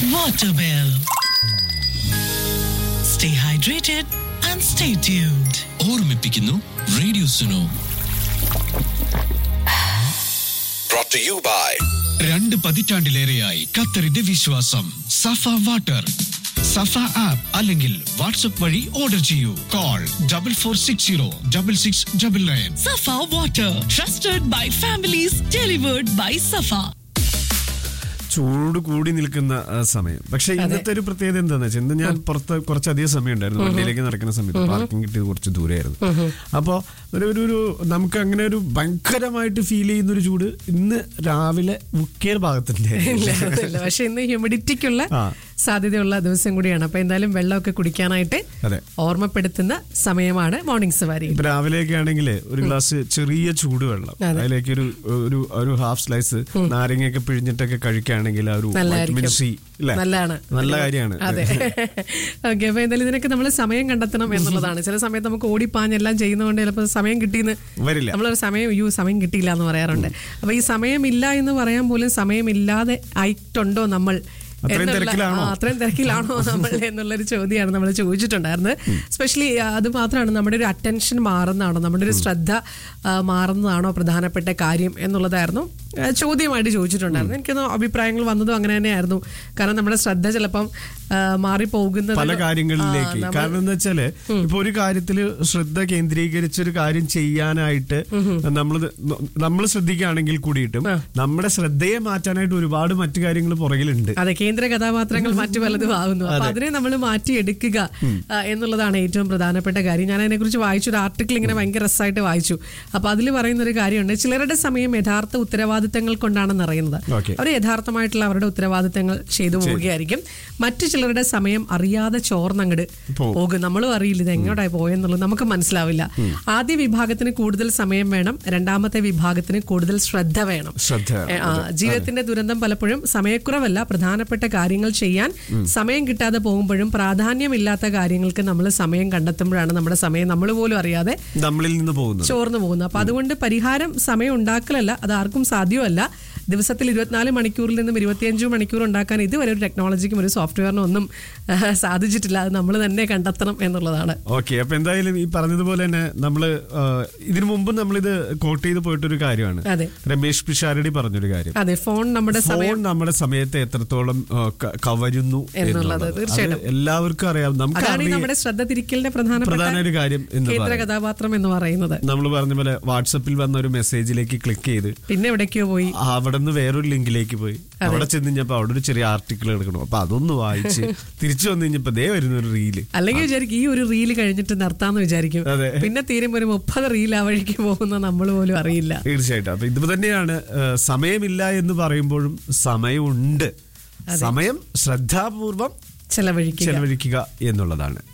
water bill. Stay hydrated and stay tuned. ഓർമ്മിപ്പിക്കുന്നു radio Suno brought to you by രണ്ട് പതിറ്റാണ്ടിലേറെയായി ഖത്തറിന്റെ വിശ്വാസം സഫ വാട്ടർ സഫ ആപ്പ് അല്ലെങ്കിൽ വാട്സ്ആപ്പ് വഴി ഓർഡർ ചെയ്യൂ call double four six zero double six double nine Safa water, trusted by families, delivered by Safa. ചൂട് കൂടി നിൽക്കുന്ന ആ, സമയം പക്ഷെ ഇന്നത്തെ ഒരു പ്രത്യേകത എന്താന്ന് വെച്ചാൽ ഇന്ന് ഞാൻ പുറത്ത് കുറച്ചധികം സമയം ഉണ്ടായിരുന്നു വണ്ടിയിലേക്ക് നടക്കുന്ന സമയത്ത് പാർക്കിംഗ് കിട്ടിയത് കുറച്ച് ദൂരെയായിരുന്നു അപ്പോ ഒരു ഒരു ഒരു നമുക്ക് അങ്ങനെ ഒരു ഭയങ്കരമായിട്ട് ഫീൽ ചെയ്യുന്ന ഒരു ചൂട് ഇന്ന് രാവിലെ മുക്കേർ ഭാഗത്തിന്റെ ഇല്ല അതല്ല പക്ഷെ ഇന്ന് ഹ്യൂമിഡിറ്റിക്കുള്ള ആ. സാധ്യതയുള്ള ദിവസം കൂടിയാണ് അപ്പൊ എന്തായാലും വെള്ളമൊക്കെ കുടിക്കാനായിട്ട് അതെ. ഓർമ്മപ്പെടുത്തുന്ന സമയമാണ് മോർണിംഗ് സവാരി ഇപ്പൊ രാവിലെയൊക്കെ ആണെങ്കിൽ ഒരു ഗ്ലാസ് ചെറിയ ചൂടുവെള്ളം അതെ. അതിലേക്ക് ഒരു ഒരു ഒരു ഹാഫ് സ്ലൈസ് നാരങ്ങയൊക്കെ പിഴിഞ്ഞിട്ടൊക്കെ കഴിക്കുകയാണെങ്കിൽ ആ ഒരു നല്ലതായിരിക്കും. വൈറ്റമിൻ സി അല്ലേ നല്ലതാണ് നല്ല കാര്യമാണ് അതെ ഓക്കെ അപ്പൊ എന്തായാലും ഇതിനൊക്കെ നമ്മൾ സമയം കണ്ടെത്തണം എന്നുള്ളതാണ് ചില സമയത്ത് നമുക്ക് ഓടിപ്പാഞ്ഞെല്ലാം ചെയ്യുന്നതുകൊണ്ട് ചിലപ്പോൾ സമയം കിട്ടിയെന്ന് വരില്ല. നമ്മളൊരു സമയം അയ്യോ സമയം കിട്ടിയില്ല എന്ന് പറയാറുണ്ട് അപ്പൊ ഈ സമയമില്ല എന്ന് പറയാൻ പോലും സമയമില്ലാതെ ആയിട്ടുണ്ടോ നമ്മൾ അത്രയും എന്നുള്ള- തിരക്കിലാണോ? ആ, അത്രയും തിരക്കിലാണോ നമ്മൾ എന്നുള്ളൊരു ചോദ്യമാണ് നമ്മൾ ചോദിച്ചിട്ടുണ്ടായിരുന്നത് സ്പെഷ്യലി അത് മാത്രമാണ് നമ്മുടെ ഒരു അറ്റൻഷൻ മാറുന്നതാണോ നമ്മുടെ ഒരു ശ്രദ്ധ ആ, മാറുന്നതാണോ പ്രധാനപ്പെട്ട കാര്യം എന്നുള്ളതായിരുന്നു ആ, ചോദ്യമായിട്ട് ചോദിച്ചിട്ടുണ്ടായിരുന്നു എനിക്കൊന്ന് അഭിപ്രായങ്ങൾ വന്നതും അങ്ങനെ തന്നെയായിരുന്നു കാരണം നമ്മുടെ ശ്രദ്ധ ചിലപ്പം ആ, മാറിപ്പോകുന്നത് പല കാര്യങ്ങളിലേക്ക് ആ, നമ്മൾ- കാരണം എന്താ വെച്ചാല് ഇപ്പൊ ഒരു കാര്യത്തില് ശ്രദ്ധ കേന്ദ്രീകരിച്ച് ഒരു കാര്യം ചെയ്യാനായിട്ട് നമ്മൾ നമ്മൾ ശ്രദ്ധിക്കുകയാണെങ്കിൽ കൂടിയിട്ടും നമ്മുടെ ശ്രദ്ധയെ മാറ്റാനായിട്ട് ഒരുപാട് മറ്റു കാര്യങ്ങൾ പുറകിലുണ്ട് അതെ കേന്ദ്ര കഥാപാത്രങ്ങൾ മറ്റു പലതും ആകുന്നു അപ്പൊ അതിനെ നമ്മൾ മാറ്റിയെടുക്കുക ആ, എന്നുള്ളതാണ് ഏറ്റവും പ്രധാനപ്പെട്ട കാര്യം ഞാൻ അതിനെക്കുറിച്ച് വായിച്ചു ഒരു ആർട്ടിക്കിൾ ഇങ്ങനെ ഭയങ്കര രസമായിട്ട് വായിച്ചു അപ്പൊ അതിൽ പറയുന്ന ഒരു കാര്യമുണ്ട് ചിലരുടെ സമയം യഥാർത്ഥ ഉത്തരവാദിത്തങ്ങൾ കൊണ്ടാണെന്ന് അറിയുന്നത് Okay. അവർ യഥാർത്ഥമായിട്ടുള്ള അവരുടെ ഉത്തരവാദിത്തങ്ങൾ ചെയ്തു പോവുകയായിരിക്കും മറ്റു ചിലരുടെ സമയം അറിയാതെ ചോർന്നങ്ങട് പോവും. പോകും നമ്മളും അറിയില്ല ഇത് എങ്ങോട്ടായി പോയെന്നുള്ളത് നമുക്ക് മനസ്സിലാവില്ല ആദ്യ വിഭാഗത്തിന് കൂടുതൽ സമയം വേണം രണ്ടാമത്തെ വിഭാഗത്തിന് കൂടുതൽ ശ്രദ്ധ വേണം ശ്രദ്ധ ഏ, ആ, ജീവിതത്തിന്റെ ദുരന്തം പലപ്പോഴും സമയക്കുറവല്ല പ്രധാനപ്പെട്ട കാര്യങ്ങൾ ചെയ്യാൻ സമയം കിട്ടാതെ പോകുമ്പോഴും പ്രാധാന്യമില്ലാത്ത കാര്യങ്ങൾക്ക് നമ്മൾ സമയം കണ്ടെത്തുമ്പോഴാണ് നമ്മുടെ സമയം നമ്മൾ പോലും അറിയാതെ നമ്മളിൽ നിന്ന് പോകുന്നത് ചോർന്നു പോകുന്നത് അപ്പൊ അതുകൊണ്ട് പരിഹാരം സമയം ഉണ്ടാക്കലല്ല അത് ആർക്കും സാധ്യമല്ല ദിവസത്തിൽ ഇരുപത്തിനാല് മണിക്കൂറിൽ നിന്നും ഇരുപത്തിയഞ്ച് മണിക്കൂർ ഉണ്ടാക്കാൻ ഇതുവരെ ഒരു ടെക്നോളജിക്കും ഒരു സോഫ്റ്റ്വെയറിനും ഒന്നും ആ, സാധിച്ചിട്ടില്ല അത് നമ്മൾ തന്നെ കണ്ടെത്തണം എന്നുള്ളതാണ് ഓക്കെ അപ്പൊ എന്തായാലും ഈ പറഞ്ഞതുപോലെ തന്നെ നമ്മള് ആ, ഇതിനു മുമ്പ് നമ്മളിത് കോട്ട് ചെയ്ത് പോയിട്ടൊരു കാര്യമാണ് അതെ. രമേഷ് പിഷാരടി പറഞ്ഞൊരു കാര്യം അതെ ഫോൺ നമ്മുടെ ഫോൺ സമയം നമ്മുടെ സമയത്തെ എത്രത്തോളം ആ, ക- കവരുന്നു എന്നുള്ളത് അത് തീർച്ചയായിട്ടും. എല്ലാവർക്കും അറിയാം നമുക്ക് അതാണ് ഈ അറിയ- നമ്മുടെ ശ്രദ്ധ തിരിക്കലിന്റെ പ്രധാനപ്പെട്ട പ്രധാന ഒരു കാര്യം എന്ന് കേന്ദ്ര പറയുന്നത്. കഥാപാത്രം എന്ന് പറയുന്നത് നമ്മൾ പറഞ്ഞ പോലെ വാട്സപ്പിൽ വന്ന ഒരു മെസ്സേജിലേക്ക് ക്ലിക്ക് ചെയ്ത് പിന്നെ എവിടേക്കോ പോയി അവിടെ നിന്ന് വേറൊരു ലിങ്കിലേക്ക് പോയി അവിടെ ചെന്ന് കഴിഞ്ഞപ്പോ അവിടെ ഒരു ചെറിയ ആർട്ടിക്കിൾ എടുക്കണം അപ്പൊ അതൊന്ന് വായിച്ച് തിരിച്ചു വന്നു കഴിഞ്ഞപ്പോ ദേ വരുന്ന ഒരു റീല് അല്ലെങ്കിൽ വിചാരിക്കും ഈ ഒരു റീല് കഴിഞ്ഞിട്ട് നിർത്താന്ന് വിചാരിക്കും അതെ. പിന്നെ തീരുമ്പോ ഒരു മുപ്പത് റീൽ ആ വഴിക്ക് പോകുന്ന നമ്മൾ പോലും അറിയില്ല തീർച്ചയായിട്ടും അപ്പൊ ഇത് തന്നെയാണ് ഏഹ്, സമയമില്ല എന്ന് പറയുമ്പോഴും സമയമുണ്ട് സമയം ശ്രദ്ധാപൂർവം ചെലവഴിക്കുക ചെലവഴിക്കുക എന്നുള്ളതാണ്